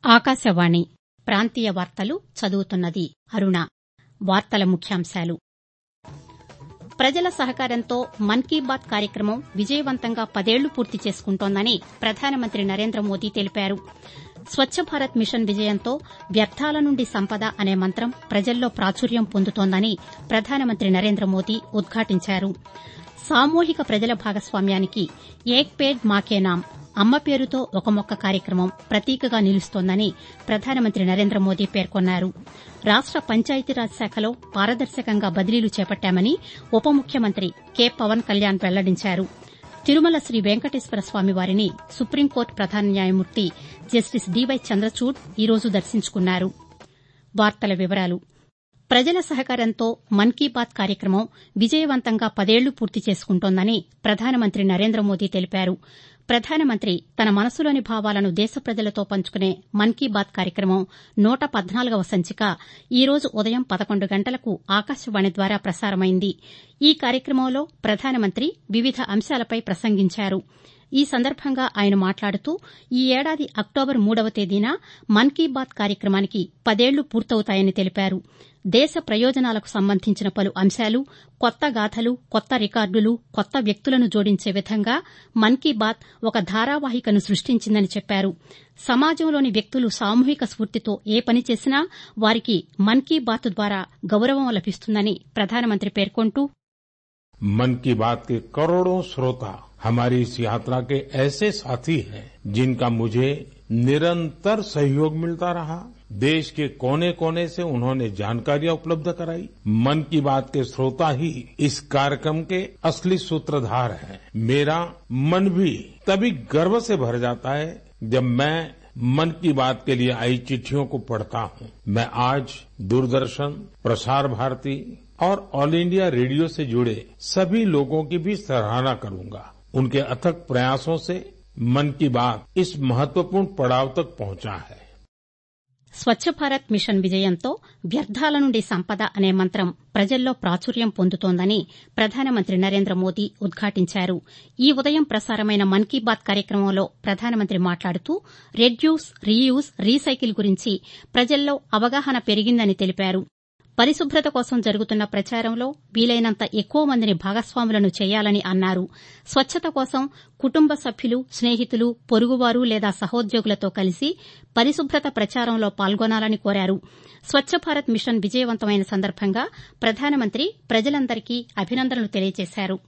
ఆకాశవాణి ప్రాంతీయ వార్తలు చదువుతున్నది అరుణ వార్తల ముఖ్యాంశాలు ప్రజల సహకారంతో మన్ కీ బాత్ కార్యక్రమం విజయవంతంగా పదేళ్లు పూర్తి చేసుకుంటోందని ప్రధానమంత్రి నరేంద్ర మోదీ తెలిపారు స్వచ్చ భారత్ మిషన్ విజయంతో వ్యర్థాల నుండి సంపద అనే మంత్రం ప్రజల్లో ప్రాచుర్యం పొందుతోందని ప్రధానమంత్రి నరేంద్ర మోదీ ఉద్ఘాటించారు సామూహిక ప్రజల భాగస్వామ్యానికి ఏక్ పేడ్ మాకే నామ్ అమ్మ పేరుతో ఒక మొక్క కార్యక్రమం ప్రతీకగా నిలుస్తోందని ప్రధానమంత్రి నరేంద్ర మోదీ పేర్కొన్నారు రాష్ట పంచాయతీరాజ్ శాఖలో పారదర్శకంగా బదిలీలు చేపట్టామని ఉప ముఖ్యమంత్రి కె పవన్ కళ్యాణ్ వెల్లడించారు తిరుమల శ్రీ వెంకటేశ్వర స్వామివారిని సుప్రీంకోర్టు ప్రధాన న్యాయమూర్తి జస్టిస్ డీవై చంద్రచూడ్ ఈరోజు దర్శించుకున్నారు ప్రజల సహకారంతో మన్ కీ బాత్ కార్యక్రమం విజయవంతంగా పదేళ్లు పూర్తి చేసుకుంటోందని ప్రధానమంత్రి నరేంద్ర మోదీ తెలిపారు ప్రధానమంత్రి తన మనసులోని భావాలను దేశ ప్రజలతో పంచుకునే మన్ కీ బాత్ కార్యక్రమం నూట పద్నాలుగవ సంచిక ఈ రోజు ఉదయం పదకొండు గంటలకు ఆకాశవాణి ద్వారా ప్రసారమైంది ఈ కార్యక్రమంలో ప్రధానమంత్రి వివిధ అంశాలపై ప్రసంగించారు ఈ సందర్భంగా ఆయన మాట్లాడుతూ ఈ ఏడాది అక్టోబర్ మూడవ తేదీన మన్ కీ బాత్ కార్యక్రమానికి పదేళ్లు పూర్తవుతాయని తెలిపారు దేశ ప్రయోజనాలకు సంబంధించిన పలు అంశాలు కొత్త గాథలు కొత్త రికార్డులు కొత్త వ్యక్తులను జోడించే విధంగా మన్ కీ బాత్ ఒక ధారావాహికను సృష్టించిందని చెప్పారు సమాజంలోని వ్యక్తులు సామూహిక స్పూర్తితో ఏ పని చేసినా వారికి మన్ కీ బాత్ ద్వారా గౌరవం లభిస్తుందని ప్రధానమంత్రి పేర్కొంటూ मन की बात के करोड़ों श्रोता हमारी इस यात्रा के ऐसे साथी हैं जिनका मुझे निरंतर सहयोग मिलता रहा देश के कोने कोने से उन्होंने जानकारियां उपलब्ध कराई मन की बात के श्रोता ही इस कार्यक्रम के असली सूत्रधार हैं मेरा मन भी तभी गर्व से भर जाता है जब मैं मन की बात के लिए आई चिट्ठियों को पढ़ता हूं मैं आज दूरदर्शन प्रसार भारती और ऑल इंडिया रेडियो से जुड़े सभी लोगों की भी सराहना करूंगा उनके अथक प्रयासों से मन की बात इस महत्वपूर्ण पड़ाव तक पहुंचा है స్వచ్చ భారత్ మిషన్ విజయంతో వ్యర్థాల నుండి సంపద అనే మంత్రం ప్రజల్లో ప్రాచుర్యం పొందుతోందని ప్రధానమంత్రి నరేంద్ర మోదీ ఉద్ఘాటించారు ఈ ఉదయం ప్రసారమైన మన్ కీ బాత్ కార్యక్రమంలో ప్రధానమంత్రి మాట్లాడుతూ రెడ్యూస్ రీయూజ్ రీసైకిల్ గురించి ప్రజల్లో అవగాహన పెరిగిందని తెలిపారు పరిశుభ్రత కోసం జరుగుతున్న ప్రచారంలో వీలైనంత ఎక్కువ మందిని భాగస్వాములను చేయాలని అన్నారు స్వచ్చత కోసం కుటుంబ సభ్యులు స్నేహితులు పొరుగువారు లేదా సహోద్యోగులతో కలిసి పరిశుభ్రత ప్రచారంలో పాల్గొనాలని కోరారు స్వచ్చ భారత్ మిషన్ విజయవంతమైన సందర్భంగా ప్రధానమంత్రి ప్రజలందరికీ అభినందనలు తెలియజేశారు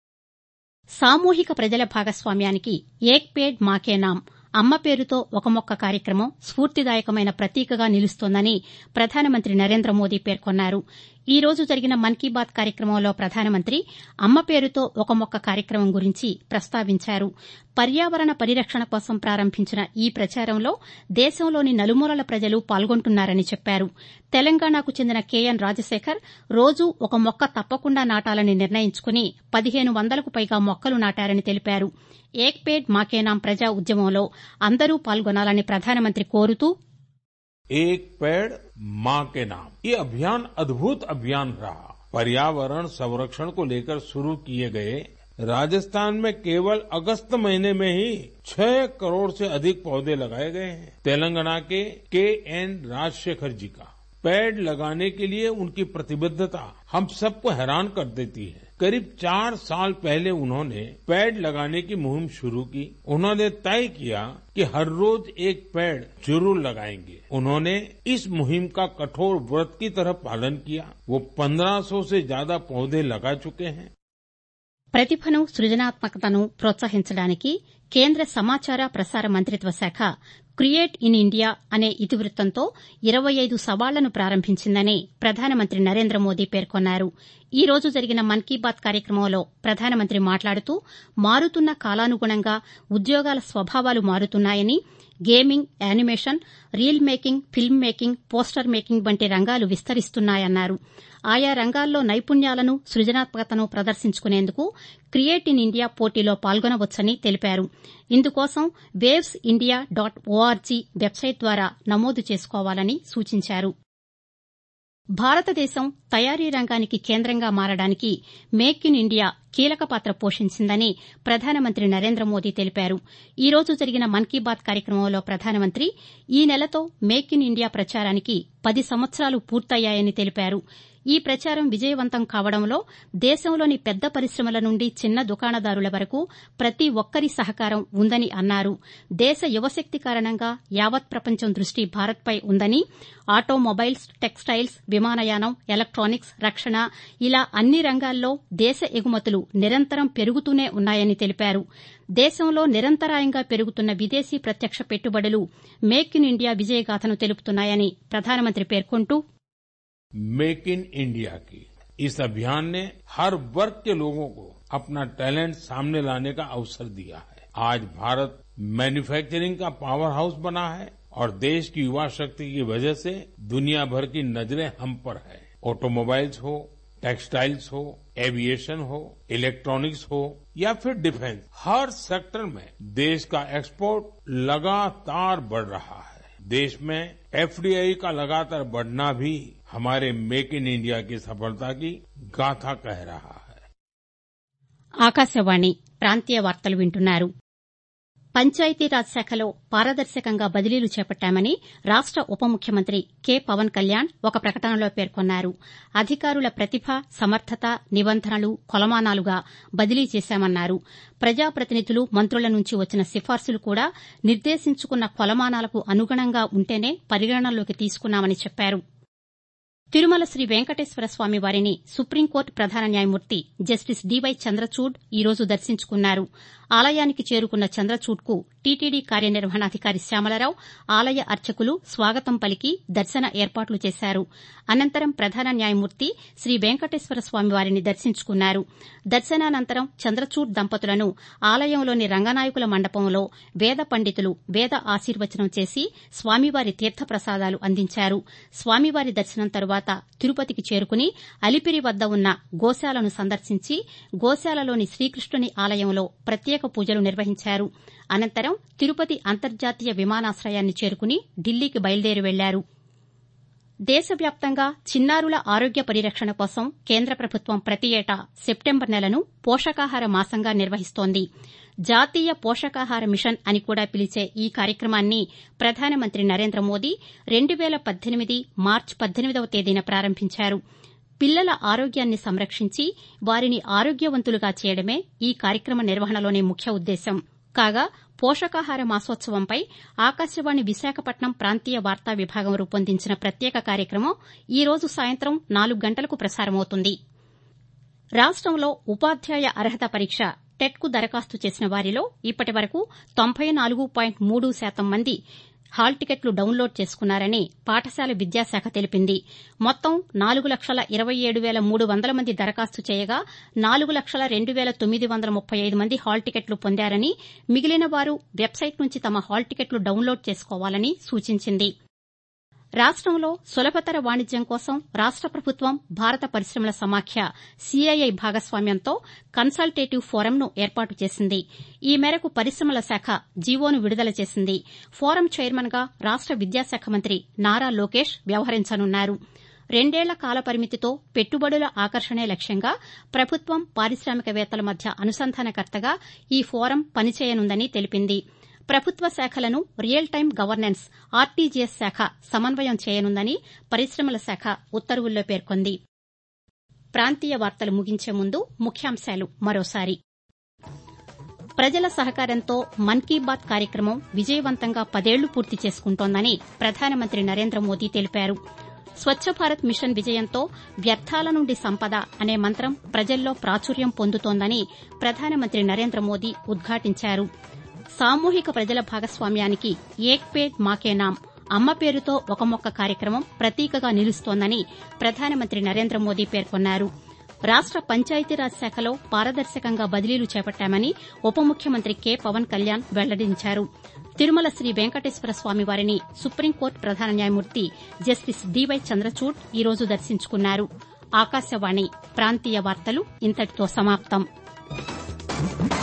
సామూహిక ప్రజల భాగస్వామ్యానికి ఏక్ పేడ్ మాకే నామ్ అమ్మ పేరుతో ఒక మొక్క కార్యక్రమం స్పూర్తిదాయకమైన ప్రతీకగా నిలుస్తోందని ప్రధానమంత్రి నరేంద్ర మోదీ పేర్కొన్నారు ఈ రోజు జరిగిన మన్ కీ బాత్ కార్యక్రమంలో ప్రధానమంత్రి అమ్మ పేరుతో ఒక మొక్క కార్యక్రమం గురించి ప్రస్తావించారు పర్యావరణ పరిరక్షణ కోసం ప్రారంభించిన ఈ ప్రచారంలో దేశంలోని నలుమూలల ప్రజలు పాల్గొంటున్నారని చెప్పారు తెలంగాణకు చెందిన కేఎన్ రాజశేఖర్ రోజూ ఒక మొక్క తప్పకుండా నాటాలని నిర్ణయించుకుని పదిహేను వందలకు పైగా మొక్కలు నాటారని తెలిపారు ఏక్ పేడ్ మాకే నామ్ ప్రజా ఉద్యమంలో అందరూ పాల్గొనాలని ప్రధానమంత్రి కోరుతూ एक पेड़ माँ के नाम ये अभियान अद्भुत अभियान रहा पर्यावरण संरक्षण को लेकर शुरू किए गए राजस्थान में केवल अगस्त महीने में ही छह करोड़ से अधिक पौधे लगाए गए हैं तेलंगाना के के एन राजशेखर जी का पेड़ लगाने के लिए उनकी प्रतिबद्धता हम सबको हैरान कर देती है करीब चार साल पहले उन्होंने पेड़ लगाने की मुहिम शुरू की उन्होंने तय किया कि हर रोज एक पेड़ जरूर लगाएंगे उन्होंने इस मुहिम का कठोर व्रत की तरह पालन किया वो 1500 से ज्यादा पौधे लगा चुके हैं ప్రతిభను సృజనాత్మకతను ప్రోత్సహించడానికి కేంద్ర సమాచార ప్రసార మంత్రిత్వ శాఖ క్రియేట్ ఇన్ ఇండియా అనే ఇతివృత్తంతో ఇరవై ఐదు సవాళ్లను ప్రారంభించిందని ప్రధానమంత్రి నరేంద్ర మోదీ పేర్కొన్నారు ఈ రోజు జరిగిన మన్ కీ బాత్ కార్యక్రమంలో ప్రధానమంత్రి మాట్లాడుతూ మారుతున్న కాలానుగుణంగా ఉద్యోగాల స్వభావాలు మారుతున్నాయని gaming animation reel making film making poster making వంటి రంగాలు విస్తరిస్తున్నాయన్నారు ఆయా రంగాల్లో నైపుణ్యాలను సృజనాత్మకతను ప్రదర్శించుకునేందుకు క్రియేట్ ఇన్ ఇండియా పోటీలో పాల్గొనవచ్చని తెలిపారు ఇందుకోసం waves India dot O R G website ద్వారా నమోదు చేసుకోవాలని సూచించారు భారతదేశం తయారీ రంగానికి కేంద్రంగా మారడానికి మేక్ ఇన్ ఇండియా కీలక పాత్ర పోషించిందని ప్రధానమంత్రి నరేంద్ర మోదీ తెలిపారు ఈ రోజు జరిగిన మన్ కీ బాత్ కార్యక్రమంలో ప్రధానమంత్రి ఈ నెలతో మేక్ ఇన్ ఇండియా ప్రచారానికి పది సంవత్సరాలు పూర్తయ్యాయని తెలిపారు ఈ ప్రచారం విజయవంతం కావడంలో దేశంలోని పెద్ద పరిశ్రమల నుండి చిన్న దుకాణదారుల వరకు ప్రతి ఒక్కరి సహకారం ఉందని అన్నారు దేశ యువశక్తి కారణంగా యావత్ ప్రపంచం దృష్టి భారత్పై ఉందని ఆటోమొబైల్స్ టెక్స్టైల్స్ విమానయానం ఎలక్టానిక్స్ రక్షణ ఇలా అన్ని రంగాల్లో దేశ ఎగుమతులు నిరంతరం పెరుగుతూనే ఉన్నాయని తెలిపారు దేశంలో నిరంతరాయంగా పెరుగుతున్న విదేశీ ప్రత్యక్ష పెట్టుబడులు మేక్ ఇన్ ఇండియా విజయగాథను తెలుపుతున్నాయని ప్రధానమంత్రి పేర్కొంటూ मेक इन इंडिया की इस अभियान ने हर वर्ग के लोगों को अपना टैलेंट सामने लाने का अवसर दिया है आज भारत मैन्युफैक्चरिंग का पावर हाउस बना है और देश की युवा शक्ति की वजह से दुनिया भर की नजरें हम पर है ऑटोमोबाइल्स हो टेक्सटाइल्स हो एविएशन हो इलेक्ट्रॉनिक्स हो या फिर डिफेंस हर सेक्टर में देश का एक्सपोर्ट लगातार बढ़ रहा है देश में एफडीआई का लगातार बढ़ना भी हमारे मेक इन इंडिया की सफलता की गाथा कह रहा है ఆకాశవాణి ప్రాంతీయ వార్తలు వింటున్నారు పంచాయతీరాజ్ శాఖలో పారదర్శకంగా బదిలీలు చేపట్టామని రాష్ట ఉప ముఖ్యమంత్రి కె పవన్ కళ్యాణ్ ఒక ప్రకటనలో పేర్కొన్నారు అధికారుల ప్రతిభ సమర్థత నిబంధనలు కొలమానాలుగా బదిలీ చేశామన్నారు ప్రజాప్రతినిధులు మంత్రుల నుంచి వచ్చిన సిఫార్సులు కూడా నిర్దేశించుకున్న కొలమానాలకు అనుగుణంగా ఉంటేనే పరిగణనలోకి తీసుకున్నామని చెప్పారు తిరుమల శ్రీ వెంకటేశ్వర స్వామి వారిని సుప్రీంకోర్టు ప్రధాన న్యాయమూర్తి జస్టిస్ డీవై చంద్రచూడ్ ఈ రోజు దర్శించుకున్నారు ఆలయానికి చేరుకున్న చంద్రచూడ్కు టీటీడీ కార్యనిర్వహణాధికారి శ్యామలరావు ఆలయ అర్చకులు స్వాగతం పలికి దర్శన ఏర్పాట్లు చేశారు అనంతరం ప్రధాన న్యాయమూర్తి శ్రీ వెంకటేశ్వర స్వామి వారిని దర్శించుకున్నారు దర్శనానంతరం చంద్రచూడ్ దంపతులను ఆలయంలోని రంగనాయకుల మండపంలో వేద పండితులు వేద ఆశీర్వచనం చేసి స్వామివారి తీర్థప్రసాదాలు అందించారు స్వామివారి దర్శనం తరువాత తిరుపతికి చేరుకుని అలిపిరి వద్ద ఉన్న గోశాలను సందర్శించి గోశాలలోని శ్రీకృష్ణుని ఆలయంలో ప్రత్యేక పూజలు నిర్వహించారు అనంతరం తిరుపతి అంతర్జాతీయ విమానాశ్రయాన్ని చేరుకుని ఢిల్లీకి బయలుదేరి వెళ్లారు దేశవ్యాప్తంగా చిన్నారుల ఆరోగ్య పరిరక్షణ కోసం కేంద్ర ప్రభుత్వం ప్రతి ఏటా సెప్టెంబర్ నెలను పోషకాహార మాసంగా నిర్వహిస్తోంది జాతీయ పోషకాహార మిషన్ అని కూడా పిలిచే ఈ కార్యక్రమాన్ని ప్రధానమంత్రి నరేంద్ర మోదీ రెండు వేల పద్దెనిమిది మార్చి పద్దెనిమిదవ తేదీన ప్రారంభించారు పిల్లల ఆరోగ్యాన్ని సంరక్షించి వారిని ఆరోగ్యవంతులుగా చేయడమే ఈ కార్యక్రమ నిర్వహణలోని ముఖ్య ఉద్దేశం కాగా పోషకాహార మాసోత్సవంపై ఆకాశవాణి విశాఖపట్నం ప్రాంతీయ వార్తా విభాగం రూపొందించిన ప్రత్యేక కార్యక్రమం ఈ రోజు సాయంత్రం నాలుగు గంటలకు ప్రసారమవుతుంది రాష్టంలో ఉపాధ్యాయ అర్హత పరీక్ష టెట్కు దరఖాస్తు చేసిన వారిలో ఇప్పటి వరకు తొంభై నాలుగు పాయింట్ మూడు శాతం మంది హాల్ టికెట్లు డౌన్లోడ్ చేసుకున్నారని పాఠశాల విద్యాశాఖ తెలిపింది మొత్తం నాలుగు లక్షల ఇరవై ఏడు వేల మూడు వందల మంది దరఖాస్తు చేయగా నాలుగు లక్షల రెండు వేల తొమ్మిది వందల ముప్పై ఐదు మంది హాల్ టికెట్లు పొందారని మిగిలిన వారు వెబ్సైట్ నుంచి తమ హాల్ టికెట్లు డౌన్లోడ్ చేసుకోవాలని సూచించింది రాష్టంలో సులభతర వాణిజ్యం కోసం రాష్ట ప్రభుత్వం భారత పరిశ్రమల సమాఖ్య సీఐఐ భాగస్వామ్యంతో కన్సల్టేటివ్ ఫోరంను ఏర్పాటు చేసింది ఈ మేరకు పరిశ్రమల శాఖ జీవోను విడుదల చేసింది ఫోరం చైర్మన్గా రాష్ట విద్యాశాఖ మంత్రి నారా లోకేష్ వ్యవహరించనున్నారు రెండేళ్ల కాల పరిమితితో పెట్టుబడుల ఆకర్షణే లక్ష్యంగా ప్రభుత్వం పారిశ్రామికవేత్తల మధ్య అనుసంధానకర్తగా ఈ ఫోరం పనిచేయనుందని తెలిపింది ప్రభుత్వ శాఖలను రియల్ టైం గవర్నెన్స్ ఆర్టీజీఎస్ శాఖ సమన్వయం చేయనుందని పరిశ్రమల శాఖ ఉత్తర్వుల్లో పేర్కొంది ప్రాంతీయ వార్తలు ముగించే ముందు ముఖ్యాంశాలు మరోసారి ప్రజల సహకారంతో మన్ కీ బాత్ కార్యక్రమం విజయవంతంగా పదేళ్లు పూర్తి చేసుకుంటోందని ప్రధానమంత్రి నరేంద్ర మోదీ తెలిపారు స్వచ్ఛ భారత్ మిషన్ విజయంతో వ్యర్థాల నుండి సంపద అనే మంత్రం ప్రజల్లో ప్రాచుర్యం పొందుతోందని ప్రధానమంత్రి నరేంద్ర మోదీ ఉద్ఘాటించారు సామూహిక ప్రజల భాగస్వామ్యానికి ఏక్ పేడ్ మాకే నామ్ అమ్మ పేరుతో ఒక మొక్క కార్యక్రమం ప్రతీకగా నిలుస్తోందని ప్రధానమంత్రి నరేంద్ర మోదీ పేర్కొన్నారు రాష్ట పంచాయతీరాజ్ శాఖలో పారదర్శకంగా బదిలీలు చేపట్టామని ఉప ముఖ్యమంత్రి కె పవన్ కళ్యాణ్ వెల్లడించారు తిరుమల శ్రీ వెంకటేశ్వర స్వామి వారిని సుప్రీంకోర్టు ప్రధాన న్యాయమూర్తి జస్టిస్ డీవై చంద్రచూడ్ ఈ రోజు దర్శించుకున్నారు ఆకాశవాణి ప్రాంతీయ వార్తలు ఇంతటితో సమాప్తం